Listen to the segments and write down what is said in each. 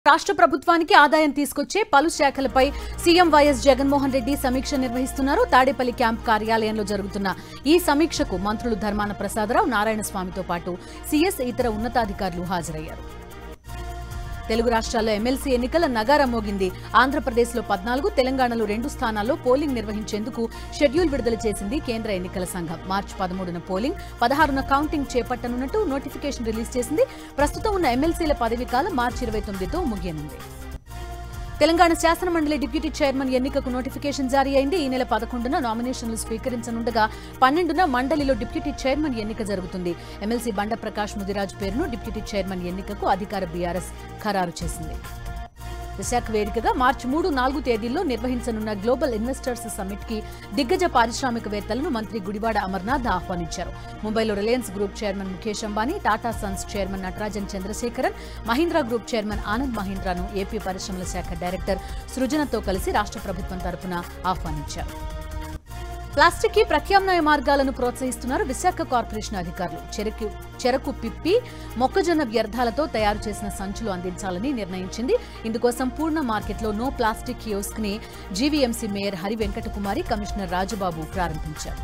రాష్ట్ర ప్రభుత్వానికి ఆదాయం తీసుకొచ్చే పలు శాఖలపై సీఎం వైఎస్ జగన్మోహన్ రెడ్డి సమీక్ష నిర్వహిస్తున్నారు తాడేపల్లి క్యాంప్ కార్యాలయంలో జరుగుతున్న ఈ సమీక్షకు మంత్రులు ధర్మాన ప్రసాదరావు నారాయణస్వామితో పాటు సీఎస్ ఇతర ఉన్నతాధికారులు హాజరయ్యారు తెలుగు రాష్ట్రాల్లో ఎమ్మెల్సీ ఎన్నికల నగారా మోగింది ఆంధ్రప్రదేశ్లో పద్నాలుగు తెలంగాణలో రెండు స్థానాల్లో పోలింగ్ నిర్వహించేందుకు షెడ్యూల్ విడుదల చేసింది కేంద్ర ఎన్నికల సంఘం మార్చి పదమూడున పోలింగ్ పదహారున కౌంటింగ్ చేపట్టనున్నట్టు నోటిఫికేషన్ రిలీజ్ చేసింది ప్రస్తుతం ఉన్న ఎమ్మెల్సీల పదవీకాలం మార్చి ఇరవై తొమ్మిదితో ముగియనుంది తెలంగాణ శాసనమండలి డిప్యూటీ చైర్మన్ ఎన్నికకు నోటిఫికేషన్ జారీ అయింది ఈ నెల పదకొండున నామినేషన్లు స్వీకరించనుండగా పన్నెండున మండలిలో డిప్యూటీ చైర్మన్ ఎన్నిక జరుగుతుంది ఎమ్మెల్సీ బండ ప్రకాష్ ముదిరాజ్ పేరును డిప్యూటీ చైర్మన్ ఎన్నికకు అధికార బీఆర్ఎస్ ఖరారు చేసింది విశాఖ వేదికగా మార్చి మూడు నాలుగు తేదీల్లో నిర్వహించనున్న గ్లోబల్ ఇన్వెస్టర్స్ సమ్మిట్ కి దిగ్గజ పారిశ్రామికవేత్తలను మంత్రి గుడివాడ అమర్నాథ్ ఆహ్వానించారు ముంబైలో Reliance group chairman Mukesh Ambani Tata Sons chairman Natarajan Chandrasekaran Mahindra group chairman Anand మహీంద్రాను ఏపీ పరిశ్రమల శాఖ డైరెక్టర్ సృజనతో కలిసి రాష్ట్ర ప్రభుత్వం తరపున ఆహ్వానించారు ప్లాస్టిక్ కి ప్రత్యామ్నాయ మార్గాలను ప్రోత్సహిస్తున్నారు విశాఖ కార్పొరేషన్ అధికారులు చెరకు చెరకు పిప్పి మొక్కజొన్న వ్యర్థాలతో తయారు చేసిన సంచులు అందించాలని నిర్ణయించింది ఇందుకోసం పూర్ణ మార్కెట్లో నో ప్లాస్టిక్ కియోస్క్ ని GVMC mayor Hari Venkatakumari commissioner Rajubabu ప్రారంభించారు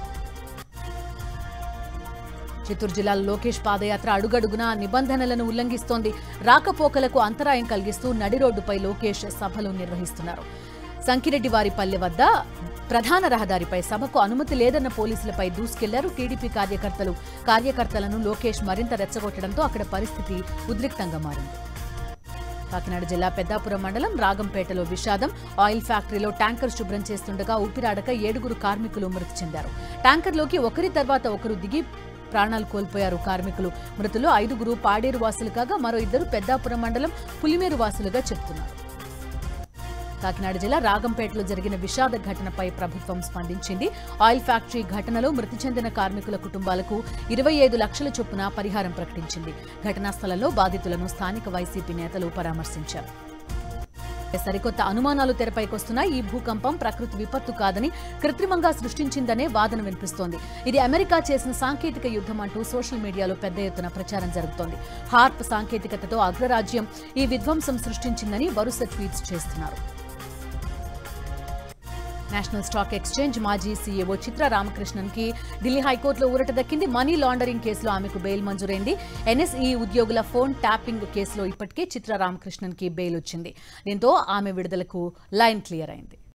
చిత్తూరు జిల్లాలో లోకేష్ పాదయాత్ర అడుగడుగునా నిబంధనలను ఉల్లంఘిస్తోంది రాకపోకలకు అంతరాయం కలిగిస్తూ నడి రోడ్డుపై లోకేష్ సభలు నిర్వహిస్తున్నారు సంకిరెడ్డి వారిపల్లె వద్ద ప్రధాన రహదారిపై సభకు అనుమతి లేదన్న పోలీసులపై దూసుకెళ్లారు టీడీపీ కార్యకర్తలు కార్యకర్తలను లోకేష్ మరింత రెచ్చగొట్టడంతో అక్కడ పరిస్థితి ఉద్రిక్తంగా మారింది కాకినాడ జిల్లా పెద్దాపురం మండలం రాగంపేటలో విషాదం ఆయిల్ ఫ్యాక్టరీలో ట్యాంకర్ శుభ్రం చేస్తుండగా ఊపిరాడక ఏడుగురు కార్మికులు మృతి చెందారు ట్యాంకర్లోకి ఒకరి తర్వాత ఒకరు దిగి ప్రాణాలు కోల్పోయారు కార్మికులు మృతులు ఐదుగురు పాడేరు వాసులు కాగా మరో ఇద్దరు పెద్దాపురం మండలం పులిమేరు వాసులుగా చెబుతున్నారు కాకినాడ జిల్లా రాగంపేటలో జరిగిన విషాద ఘటనపై ప్రభుత్వం స్పందించింది ఆయిల్ ఫ్యాక్టరీ ఘటనలో మృతి చెందిన కార్మికుల కుటుంబాలకు ఇరవై ఐదు లక్షల చొప్పున పరిహారం ప్రకటించింది ఘటనా స్థలంలో బాధితులను స్థానిక వైసీపీ నేతలు పరామర్శించారు సరికొత్త అనుమానాలు తెరపైకొస్తున్నాయి ఈ భూకంపం ప్రకృతి విపత్తు కాదని కృత్రిమంగా సృష్టించిందనే వాదన వినిపిస్తోంది ఇది అమెరికా చేసిన సాంకేతిక యుద్ధం అంటూ సోషల్ మీడియాలో పెద్ద ఎత్తున ప్రచారం జరుగుతోంది హార్ప్ సాంకేతికతతో అగ్రరాజ్యం ఈ విధ్వంసం సృష్టించిందని వరుస ట్వీట్స్ చేస్తున్నారు నేషనల్ స్టాక్ ఎక్స్చేంజ్ మాజీ సీఈఓ చిత్ర రామకృష్ణన్ కి ఢిల్లీ హైకోర్టులో ఊరట దక్కింది మనీ లాండరింగ్ కేసులో ఆమెకు బెయిల్ మంజూరైంది ఎన్ఎస్ఈ ఉద్యోగుల ఫోన్ ట్యాపింగ్ కేసులో ఇప్పటికే చిత్ర రామకృష్ణన్ కి బెయిల్ వచ్చింది దీంతో ఆమె విడుదలకు లైన్ క్లియర్ అయింది